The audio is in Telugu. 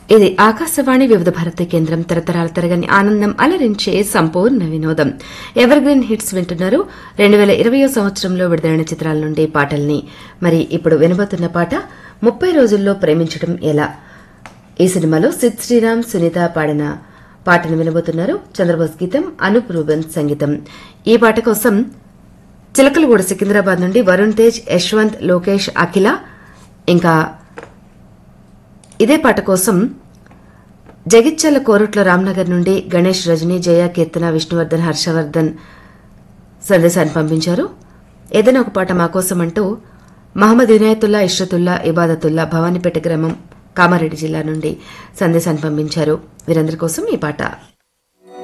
ఇది ఆకాశవాణి వివిధ భారతి కేంద్రం తరతరాల తరగని ఆనందం అలరించే సంపూర్ణ వినోదం ఎవర్ గ్రీన్ హిట్స్ వింటున్నారు రెండు వేల ఇరవయో సంవత్సరంలో విడుదలైన చిత్రాల నుండి పాటల్ని మరి ఇప్పుడు వినబోతున్న పాట ముప్పై రోజుల్లో ప్రేమించడం ఎలా ఈ సినిమాలో సిద్ శ్రీరామ్ సునీత పాడిన పాటను వినబోతున్నారు చంద్రబోస్ గీతం అనూప్ రూబెన్ సంగీతం ఈ పాట కోసం చిలకలగూడ సికింద్రాబాద్ నుండి వరుణ్ తేజ్ యశ్వంత్ లోకేష్ అఖిల ఇంకా ఇదే పాట కోసం జగిత్యాల కోరుట్ల రామ్నగర్ నుండి గణేష్ రజనీ జయ కీర్తన విష్ణువర్ధన్ హర్షవర్ధన్ సందేశాన్ని పంపించారు ఏదైనా ఒక పాట మా కోసం అంటూ మహమ్మద్ వినాయతుల్లా ఇష్రతుల్లా ఇబాదతుల్లా భవానీపేట గ్రామం కామారెడ్డి జిల్లా నుండి సందేశాన్ని పంపించారు వీరందరి కోసం ఈ పాట